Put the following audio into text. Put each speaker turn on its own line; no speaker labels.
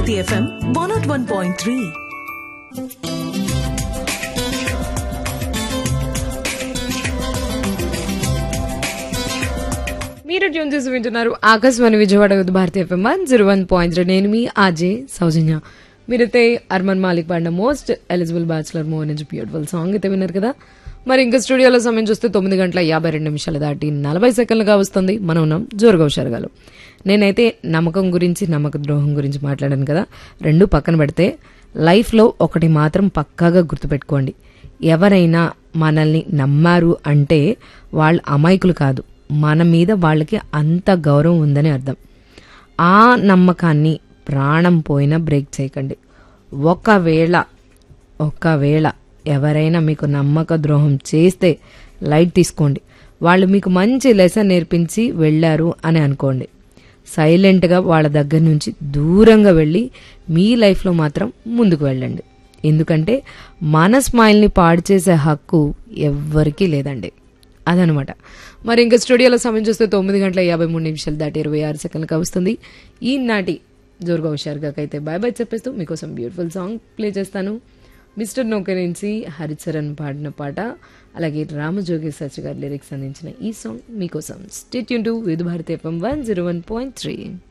Bharati FM one naught one point three
మీరు tune చేసి వింటున్నారు ఆకాశవాణి Vijayawada with Bharatiya FM one zero one point three నేను మీ ఆజే సౌజన్య మీరైతే అర్మన్ మాలిక్ పాడిన మోస్ట్ ఎలిజిబుల్ బ్యాచులర్ మూవీ నుంచి బ్యూటిఫుల్ సాంగ్ అయితే విన్నారు కదా మరి ఇంకా స్టూడియోలో సమయం చూస్తే తొమ్మిది గంటల యాభై రెండు నిమిషాలు దాటి నలభై సెకండ్లుగా వస్తుంది మనం ఉన్నాం జోరుగా హుషారుగాలు నేనైతే నమ్మకం గురించి నమ్మక ద్రోహం గురించి మాట్లాడాను కదా రెండు పక్కన పెడితే లైఫ్లో ఒకటి మాత్రం పక్కాగా గుర్తుపెట్టుకోండి ఎవరైనా మనల్ని నమ్మారు అంటే వాళ్ళు అమాయకులు కాదు మన మీద వాళ్ళకి అంత గౌరవం ఉందని అర్థం ఆ నమ్మకాన్ని ప్రాణం పోయినా బ్రేక్ చేయకండి ఒకవేళ ఒకవేళ ఎవరైనా మీకు నమ్మక ద్రోహం చేస్తే లైట్ తీసుకోండి వాళ్ళు మీకు మంచి లెసన్ నేర్పించి వెళ్ళారు అని అనుకోండి సైలెంట్గా వాళ్ళ దగ్గర నుంచి దూరంగా వెళ్ళి మీ లైఫ్లో మాత్రం ముందుకు వెళ్ళండి ఎందుకంటే మన స్మైల్ని పాడు చేసే హక్కు ఎవ్వరికీ లేదండి అదనమాట మరి ఇంకా స్టూడియోలో సమయం చూస్తే తొమ్మిది గంటల యాభై మూడు నిమిషాలు దాటి ఇరవై ఆరు సెకండ్లకు వస్తుంది ఈనాటి జోరుగా హుషారుగా అయితే బాయ్ బాయ్ చెప్పేస్తూ మీకోసం బ్యూటిఫుల్ సాంగ్ ప్లే చేస్తాను మిస్టర్ నోకే నుంచి హరిచరణ్ పాడిన పాట అలాగే రామజోగి సచ్ గారి లిరిక్స్ అందించిన ఈ సాంగ్ మీకోసం స్టేట్ యూన్ to Vividh Bharati FM one zero one point three